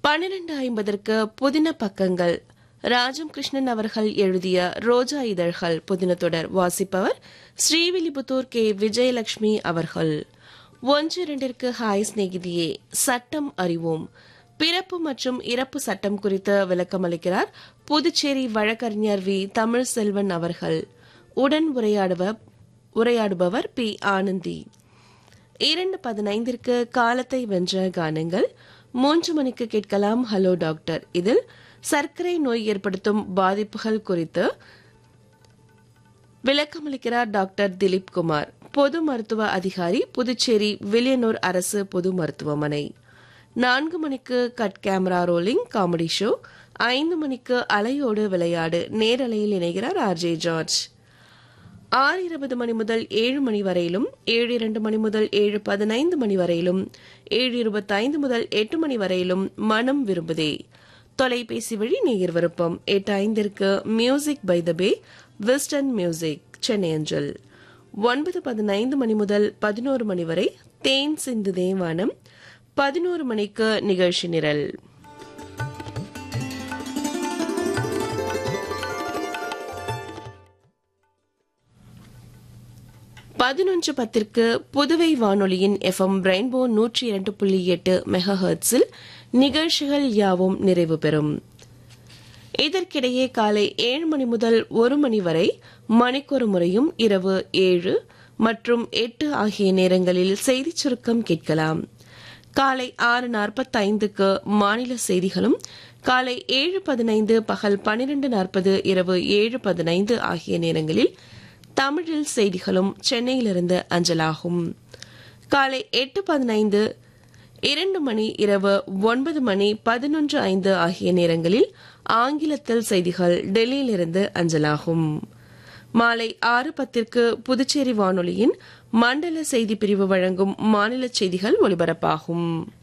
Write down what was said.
பன்னிரண்டு ஐம்பதற்கு புதின பக்கங்கள் ராஜம் கிருஷ்ணன் அவர்கள் எழுதிய ரோஜா இதழ்கள் புதின தொடர் வாசிப்பவர் ஸ்ரீவில்லிபுத்தூர் கே விஜயலட்சுமி அவர்கள் ஒன்று இரண்டிற்கு ஹாய் சிநேகிதியே சட்டம் அறிவோம் பிறப்பு மற்றும் இறப்பு சட்டம் குறித்து விளக்கமளிக்கிறார் புதுச்சேரி வழக்கறிஞர் வி தமிழ் செல்வன் அவர்கள் உடன் உரையாடுவர் உரையாடுபவர் பி ஆனந்தி இரண்டு பதினைந்திற்கு காலத்தை வென்ற கானங்கள் மூன்று மணிக்கு கேட்கலாம் ஹலோ டாக்டர் இதில் சர்க்கரை நோய் ஏற்படுத்தும் பாதிப்புகள் குறித்து விளக்கமளிக்கிறார் டாக்டர் திலீப் குமார் பொது மருத்துவ அதிகாரி புதுச்சேரி வில்லியனூர் அரசு பொது மருத்துவமனை நான்கு மணிக்கு cut camera rolling comedy show ஐந்து மணிக்கு அலையோடு விளையாடு நேரலையில் இணைகிறார் ஆர்ஜே ஜார்ஜ் ஆறு இருபது மணி முதல் ஏழு மணி வரையிலும் ஏழு இரண்டு மணி முதல் ஏழு பதினைந்து மணி வரையிலும் ஏழு இருபத்தைந்து முதல் எட்டு மணி வரையிலும் மனம் விரும்புதே தொலைபேசி வழி நேயர் விருப்பம் எட்டு ஐந்திற்கு music by the bay western music Chennai அஞ்சல் ஒன்பது பதினைந்து மணி முதல் பதினோரு மணி வரை தேன் சிந்து தேவானம் பதினோரு மணிக்கு நிகழ்ச்சி நிரல் பதினொன்று பத்திற்கு புதுவை வானொலியின் எஃப்எம் ரெயின்போ நூற்றி இரண்டு புள்ளி எட்டு மெகாஹர்ட்ஸில் நிகழ்ச்சிகள் யாவும் நிறைவு பெறும் இதற்கிடையே காலை ஏழு மணி முதல் ஒரு மணி வரை மணிக்கொரு முறையும் இரவு ஏழு மற்றும் எட்டு ஆகிய நேரங்களில் செய்திச் சுருக்கம் கேட்கலாம் காலை ஆறு நாற்பத்தைந்துக்கு மாநில செய்திகளும் காலை ஏழு பதினைந்து பகல் பனிரெண்டு நாற்பது இரவு ஏழு பதினைந்து ஆகிய நேரங்களில் தமிழில் செய்திகளும் சென்னையிலிருந்து அஞ்சலாகும் காலை எட்டு பதினைந்து இரண்டு மணி இரவு ஒன்பது மணி பதினொன்று ஐந்து ஆகிய நேரங்களில் ஆங்கிலத்தில் செய்திகள் டெல்லியிலிருந்து அஞ்சலாகும் மாலை ஆறு பத்திற்கு புதுச்சேரி வானொலியின் மண்டல செய்தி பிரிவு வழங்கும் மாநில செய்திகள் ஒலிபரப்பாகும்